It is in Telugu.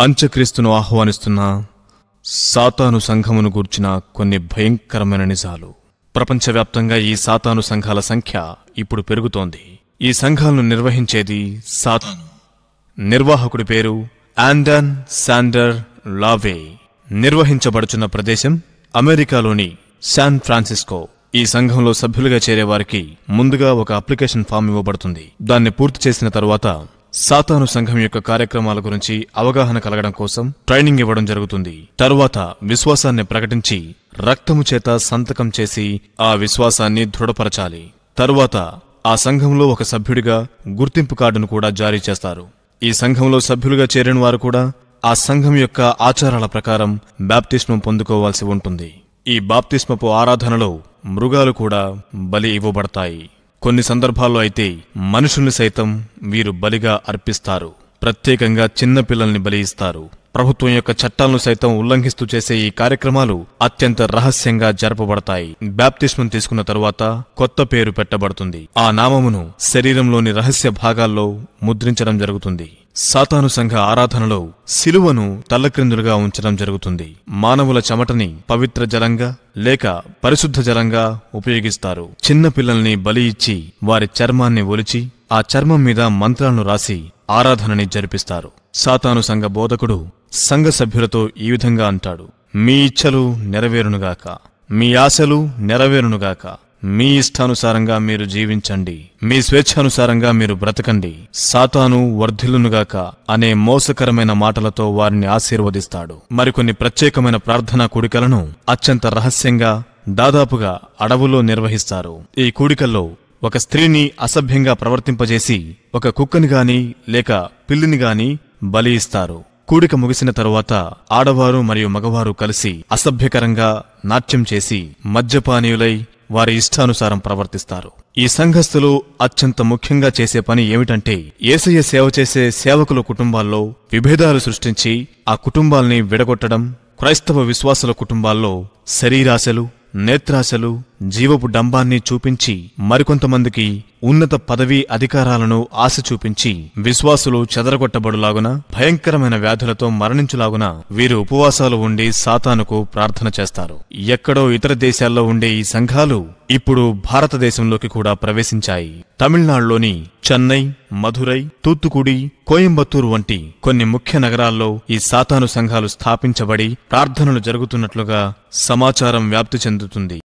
అంత్యక్రీస్తును ఆహ్వానిస్తున్న సాతాను సంఘమును గూర్చిన కొన్ని భయంకరమైన నిజాలు ప్రపంచవ్యాప్తంగా ఈ సాతాను సంఘాల సంఖ్య ఇప్పుడు పెరుగుతోంది ఈ సంఘాలను నిర్వహించేది సాతాను నిర్వాహకుడి పేరు ఆండన్ శాండర్ లావే నిర్వహించబడుచున్న ప్రదేశం అమెరికాలోని శాన్ ఫ్రాన్సిస్కో ఈ సంఘంలో సభ్యులుగా చేరే వారికి ముందుగా ఒక అప్లికేషన్ ఫామ్ ఇవ్వబడుతుంది దాన్ని పూర్తి చేసిన తరువాత సాతాను సంఘం యొక్క కార్యక్రమాల గురించి అవగాహన కలగడం కోసం ట్రైనింగ్ ఇవ్వడం జరుగుతుంది తరువాత విశ్వాసాన్ని ప్రకటించి రక్తము చేత సంతకం చేసి ఆ విశ్వాసాన్ని దృఢపరచాలి తరువాత ఆ సంఘంలో ఒక సభ్యుడిగా గుర్తింపు కార్డును కూడా జారీ చేస్తారు ఈ సంఘంలో సభ్యులుగా చేరిన వారు కూడా ఆ సంఘం యొక్క ఆచారాల ప్రకారం బాప్తిస్మం పొందుకోవాల్సి ఉంటుంది ఈ బాప్తిస్మపు ఆరాధనలో మృగాలు కూడా బలి ఇవ్వబడతాయి కొన్ని సందర్భాల్లో అయితే మనుషుల్ని సైతం వీరు బలిగా అర్పిస్తారు ప్రత్యేకంగా చిన్న పిల్లల్ని బలి ఇస్తారు ప్రభుత్వం యొక్క చట్టాలను సైతం ఉల్లంఘిస్తూ చేసే ఈ కార్యక్రమాలు అత్యంత రహస్యంగా జరపబడతాయి బాప్తిస్మం తీసుకున్న తరువాత కొత్త పేరు పెట్టబడుతుంది ఆ నామమును శరీరంలోని రహస్య భాగాల్లో ముద్రించడం జరుగుతుంది సాతాను సంఘ ఆరాధనలో శిలువను తల్లక్రిందులుగా ఉంచడం జరుగుతుంది మానవుల చెమటని పవిత్ర జలంగా లేక పరిశుద్ధ జలంగా ఉపయోగిస్తారు చిన్న పిల్లల్ని బలి ఇచ్చి వారి చర్మాన్ని ఒలిచి ఆ చర్మం మీద మంత్రాలను రాసి ఆరాధనని జరిపిస్తారు సాతాను సంఘ బోధకుడు సంఘ సభ్యులతో ఈ విధంగా అంటాడు మీ ఇచ్చలు నెరవేరునుగాక మీ ఆశలు నెరవేరునుగాక మీ ఇష్టానుసారంగా మీరు జీవించండి మీ స్వేచ్ఛానుసారంగా మీరు బ్రతకండి సాతాను వర్ధిల్లునుగాక అనే మోసకరమైన మాటలతో వారిని ఆశీర్వదిస్తాడు మరికొన్ని ప్రత్యేకమైన ప్రార్థనా కూడికలను అత్యంత రహస్యంగా దాదాపుగా అడవులో నిర్వహిస్తారు ఈ కూడికల్లో ఒక స్త్రీని అసభ్యంగా ప్రవర్తింపజేసి ఒక కుక్కని గాని లేక పిల్లిని గాని బలి ఇస్తారు కూడిక ముగిసిన తరువాత ఆడవారు మరియు మగవారు కలిసి అసభ్యకరంగా నాట్యం చేసి మద్యపానీయులై వారి ఇష్టానుసారం ప్రవర్తిస్తారు ఈ సంఘస్థులు అత్యంత ముఖ్యంగా చేసే పని ఏమిటంటే ఏసయ్య సేవ చేసే సేవకుల కుటుంబాల్లో విభేదాలు సృష్టించి ఆ కుటుంబాల్ని విడగొట్టడం క్రైస్తవ విశ్వాసుల కుటుంబాల్లో శరీరాశలు నేత్రాశలు జీవపు డంబాన్ని చూపించి మరికొంతమందికి ఉన్నత పదవి అధికారాలను ఆశ చూపించి విశ్వాసులు చెదరగొట్టబడులాగున భయంకరమైన వ్యాధులతో మరణించులాగున వీరు ఉపవాసాలు ఉండి సాతానుకు ప్రార్థన చేస్తారు ఎక్కడో ఇతర దేశాల్లో ఉండే ఈ సంఘాలు ఇప్పుడు భారతదేశంలోకి కూడా ప్రవేశించాయి తమిళనాడులోని చెన్నై మధురై తూత్తుకుడి కోయంబత్తూరు వంటి కొన్ని ముఖ్య నగరాల్లో ఈ సాతాను సంఘాలు స్థాపించబడి ప్రార్థనలు జరుగుతున్నట్లుగా సమాచారం వ్యాప్తి చెందుతుంది